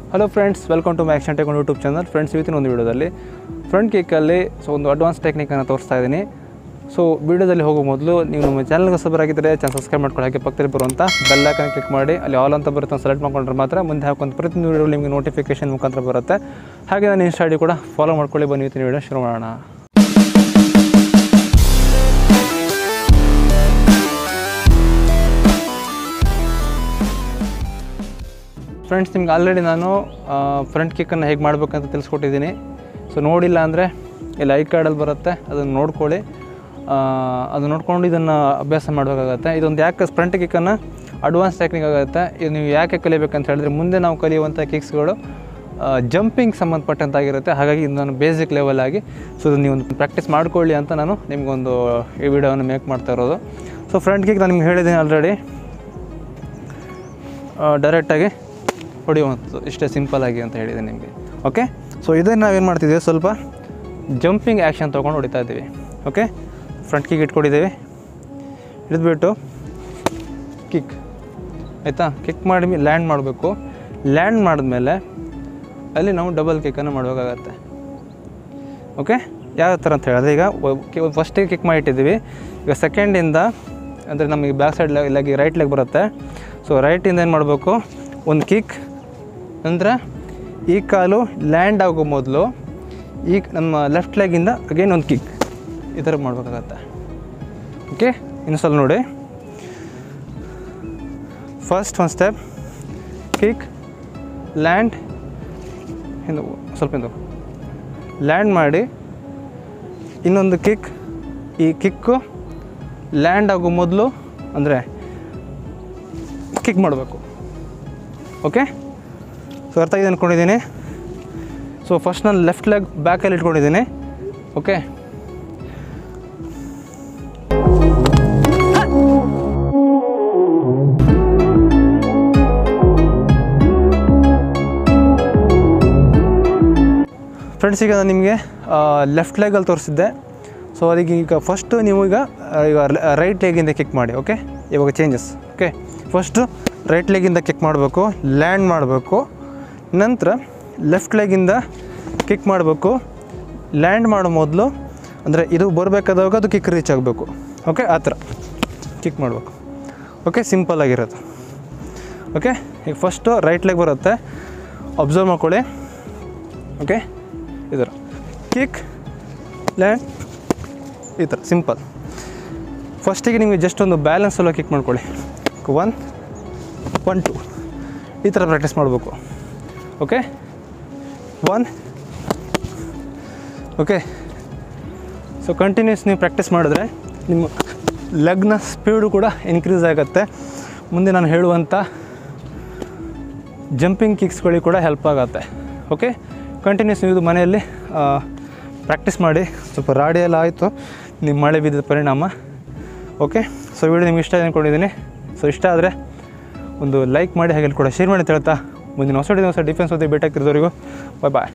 hello friends welcome to Maction tech YouTube channel friends ಇವತ್ತಿನ ಒಂದು ವಿಡಿಯೋದಲ್ಲಿ ಫ್ರಂಟ್ ಕಿಕ್ಕಲ್ಲಿ ಸೊ ಒಂದು ಅಡ್ವಾನ್ಸ್ ಟೆಕ್ನಿಕನ್ನು ತೋರಿಸ್ತಾ ಇದ್ದೀನಿ ಸೊ ವಿಡಿಯೋದಲ್ಲಿ ಹೋಗೋ ಮೊದಲು ನೀವು ನಮ್ಮ ಚಾನಲ್ಗೆ ಸಬರಾಗಿದ್ದರೆ ಚಾನಲ್ ಸಬ್ಸ್ಕ್ರೈಬ್ ಮಾಡ್ಕೊಳ್ಳಿ ಹಾಗೆ ಪಕ್ಕದಲ್ಲಿ ಬರುವಂಥ ಬೆಲ್ ಐಕನ್ ಕ್ಲಿಕ್ ಮಾಡಿ ಅಲ್ಲಿ ಆಲ್ ಅಂತ ಬರುತ್ತೆ ಸೆಲೆಕ್ಟ್ ಮಾಡ್ಕೊಂಡ್ರೆ ಮಾತ್ರ ಮುಂದೆ ಹಾಕುವಂಥ ಪ್ರತಿಯೊಂದು ವಿಡಿಯೋ ನಿಮಗೆ ನೋಟಿಫಿಕೇಶನ್ ಮುಖಾಂತರ ಬರುತ್ತೆ ಹಾಗೆ ನಾನು ಇನ್ಸ್ಟಾ ಐಡಿ ಕೂಡ ಫಾಲೋ ಮಾಡ್ಕೊಳ್ಳಿ ಬನ್ನಿ ಇವತ್ತಿನ ವಿಡಿಯೋ ಶುರು ಮಾಡೋಣ ಫ್ರೆಂಡ್ಸ್ ನಿಮ್ಗೆ ಆಲ್ರೆಡಿ ನಾನು ಫ್ರಂಟ್ ಕಿಕ್ಕನ್ನು ಹೇಗೆ ಮಾಡಬೇಕಂತ ತಿಳಿಸ್ಕೊಟ್ಟಿದ್ದೀನಿ ಸೊ ನೋಡಿಲ್ಲ ಅಂದರೆ ಇಲ್ಲಿ ಐ ಕಾರ್ಡಲ್ಲಿ ಬರುತ್ತೆ ಅದನ್ನು ನೋಡ್ಕೊಳ್ಳಿ ಅದು ನೋಡ್ಕೊಂಡು ಇದನ್ನು ಅಭ್ಯಾಸ ಮಾಡಬೇಕಾಗತ್ತೆ ಇದೊಂದು ಯಾಕೆ ಫ್ರಂಟ್ ಕಿಕ್ಕನ್ನು ಅಡ್ವಾನ್ಸ್ ಟೆಕ್ನಿಕ್ ಆಗುತ್ತೆ ಇದು ನೀವು ಯಾಕೆ ಕಲಿಬೇಕಂತ ಹೇಳಿದ್ರೆ ಮುಂದೆ ನಾವು ಕಲಿಯುವಂಥ ಕಿಕ್ಸ್ಗಳು ಜಂಪಿಂಗ್ ಸಂಬಂಧಪಟ್ಟಂತಾಗಿರುತ್ತೆ ಹಾಗಾಗಿ ಇದು ನಾನು ಬೇಸಿಕ್ ಲೆವೆಲ್ ಆಗಿ ಸೊ ಇದು ನೀವು ಒಂದು ಪ್ರಾಕ್ಟೀಸ್ ಮಾಡ್ಕೊಳ್ಳಿ ಅಂತ ನಾನು ನಿಮಗೊಂದು ಈ ವಿಡಿಯೋವನ್ನು ಮೇಕ್ ಮಾಡ್ತಾ ಇರೋದು ಸೊ ಫ್ರಂಟ್ ಕಿಕ್ ನಾನು ನಿಮ್ಗೆ ಹೇಳಿದ್ದೀನಿ ಆಲ್ರೆಡಿ ಡೈರೆಕ್ಟಾಗಿ ಹೊಡೆಯುವಂಥದ್ದು ಇಷ್ಟೇ ಸಿಂಪಲ್ಲಾಗಿ ಅಂತ ಹೇಳಿದೆ ನಿಮಗೆ ಓಕೆ ಸೊ ಇದನ್ನು ನಾವೇನು ಮಾಡ್ತಿದ್ದೀವಿ ಸ್ವಲ್ಪ ಜಂಪಿಂಗ್ ಆ್ಯಕ್ಷನ್ ತೊಗೊಂಡು ಹೊಡಿತಾ ಇದ್ದೀವಿ ಓಕೆ ಫ್ರಂಟ್ ಕಿಕ್ ಇಟ್ಕೊಂಡಿದ್ದೀವಿ ಹಿಡಿದ್ಬಿಟ್ಟು ಕಿಕ್ ಆಯಿತಾ ಕಿಕ್ ಮಾಡಿ ಲ್ಯಾಂಡ್ ಮಾಡಬೇಕು ಲ್ಯಾಂಡ್ ಮಾಡಿದ್ಮೇಲೆ ಅಲ್ಲಿ ನಾವು ಡಬಲ್ ಕಿಕ್ಕನ್ನು ಮಾಡಬೇಕಾಗತ್ತೆ ಓಕೆ ಯಾವ ಥರ ಅಂತ ಹೇಳಿದ್ರೆ ಈಗ ಫಸ್ಟಿಗೆ ಕಿಕ್ ಮಾಡಿಟ್ಟಿದ್ದೀವಿ ಈಗ ಸೆಕೆಂಡಿಂದ ಅಂದರೆ ನಮಗೆ back side leg right leg ಬರುತ್ತೆ ಸೊ ರೈಟಿಂದ ಏನು ಮಾಡಬೇಕು ಒಂದು ಕಿಕ್ ಅಂದರೆ ಈ ಕಾಲು ಲ್ಯಾಂಡ್ ಆಗೋ ಮೊದಲು ಈ ನಮ್ಮ ಲೆಫ್ಟ್ ಲೆಗ್ಗಿಂದ ಅಗೇನ್ ಒಂದು ಕಿಕ್ ಈ ಥರ ಮಾಡಬೇಕಾಗತ್ತೆ ಓಕೆ ಇನ್ನು ಸ್ವಲ್ಪ ನೋಡಿ ಫಸ್ಟ್ ಒಂದು ಸ್ಟೆಪ್ ಕಿಕ್ ಲ್ಯಾಂಡ್ ಹಿಂದೆ ಸ್ವಲ್ಪ ಹಿಂದೆ ಲ್ಯಾಂಡ್ ಮಾಡಿ ಇನ್ನೊಂದು ಕಿಕ್ ಈ ಕಿಕ್ಕು ಲ್ಯಾಂಡ್ ಆಗೋ ಮೊದಲು ಅಂದರೆ ಕಿಕ್ ಮಾಡಬೇಕು ಓಕೆ ಸೊ ಅರ್ಥ ಆಗಿದೆ ಅಂದ್ಕೊಂಡಿದ್ದೀನಿ ಸೊ ಫಸ್ಟ್ ನಾನು ಲೆಫ್ಟ್ ಲೆಗ್ ಬ್ಯಾಕಲ್ಲಿ ಇಟ್ಕೊಂಡಿದ್ದೀನಿ ಓಕೆ ಫ್ರೆಂಡ್ಸ್ ಈಗ ನಾನು ನಿಮಗೆ ಲೆಫ್ಟ್ ಲೆಗಲ್ಲಿ ತೋರಿಸಿದ್ದೆ ಸೊ ಅದಕ್ಕೆ ಈಗ ಫಸ್ಟು ನೀವು ಈಗ ಆ, ಈಗ ರೈಟ್ ಲೆಗಿಂದ ಕಿಕ್ ಮಾಡಿ ಓಕೆ ಇವಾಗ ಚೇಂಜಸ್ ಓಕೆ ಫಸ್ಟು ರೈಟ್ ಲೆಗಿಂದ ಕಿಕ್ ಮಾಡಬೇಕು ಲ್ಯಾಂಡ್ ಮಾಡಬೇಕು ನಂತರ ಲೆಫ್ಟ್ ಲೆಗಿಂದ ಕಿಕ್ ಮಾಡಬೇಕು ಲ್ಯಾಂಡ್ ಮಾಡೋ ಮೊದಲು ಅಂದರೆ ಇದು ಬರಬೇಕಾದಾಗ ಅದು ಕಿಕ್ ರೀಚ್ ಆಗಬೇಕು ಓಕೆ ಆ ಥರ ಕಿಕ್ ಮಾಡಬೇಕು ಓಕೆ ಸಿಂಪಲ್ ಆಗಿರೋದು ಓಕೆ ಈಗ ಫಸ್ಟು ರೈಟ್ ಲೆಗ್ ಬರುತ್ತೆ ಅಬ್ಸರ್ವ್ ಮಾಡ್ಕೊಳ್ಳಿ ಓಕೆ ಈ ಥರ ಕಿಕ್ ಲ್ಯಾಂಡ್ ಈ ಥರ ಸಿಂಪಲ್ ಫಸ್ಟಿಗೆ ನಿಮಗೆ ಜಸ್ಟ್ ಒಂದು ಬ್ಯಾಲೆನ್ಸ್ ಎಲ್ಲ ಕಿಕ್ ಮಾಡ್ಕೊಳ್ಳಿ ಒನ್ ಒನ್ ಟು ಈ ಥರ ಪ್ರಾಕ್ಟೀಸ್ ಮಾಡಬೇಕು okay one okay so continues ನೀವು ಪ್ರಾಕ್ಟೀಸ್ ಮಾಡಿದ್ರೆ ನಿಮ್ಮ ಲೆಗ್ನ ಸ್ಪೀಡು ಕೂಡ ಇನ್ಕ್ರೀಸ್ ಆಗುತ್ತೆ ಮುಂದೆ ನಾನು ಹೇಳುವಂಥ ಜಂಪಿಂಗ್ ಕಿಕ್ಸ್ಗಳಿಗೆ ಕೂಡ ಹೆಲ್ಪ್ ಆಗುತ್ತೆ ಓಕೆ ಕಂಟಿನ್ಯೂಸ್ ನೀವು ಇದು ಮನೆಯಲ್ಲಿ ಪ್ರಾಕ್ಟೀಸ್ ಮಾಡಿ ಸ್ವಲ್ಪ ರಾಡಿ ಎಲ್ಲ ಆಯಿತು ನಿಮ್ಮ ಮಳೆ ಬಿದ್ದ ಪರಿಣಾಮ ಓಕೆ ಸೊ ವಿಡಿಯೋ ನಿಮ್ಗೆ ಇಷ್ಟ ಅಂದ್ಕೊಂಡಿದ್ದೀನಿ ಸೊ ಇಷ್ಟ ಆದರೆ ಒಂದು ಲೈಕ್ ಮಾಡಿ ಹಾಗೆ ಕೂಡ ಶೇರ್ ಮಾಡಿ ಅಂತ ಹೇಳ್ತಾ ಮುಂದಿನ ಹೊಸ ಹೊಸ ಡಿಫೆನ್ಸ್ ಓದಿ ಭೇಟಿ ಆಗ್ತಿರೋರಿಗೂ ಬಾಯ್ ಬಾಯ್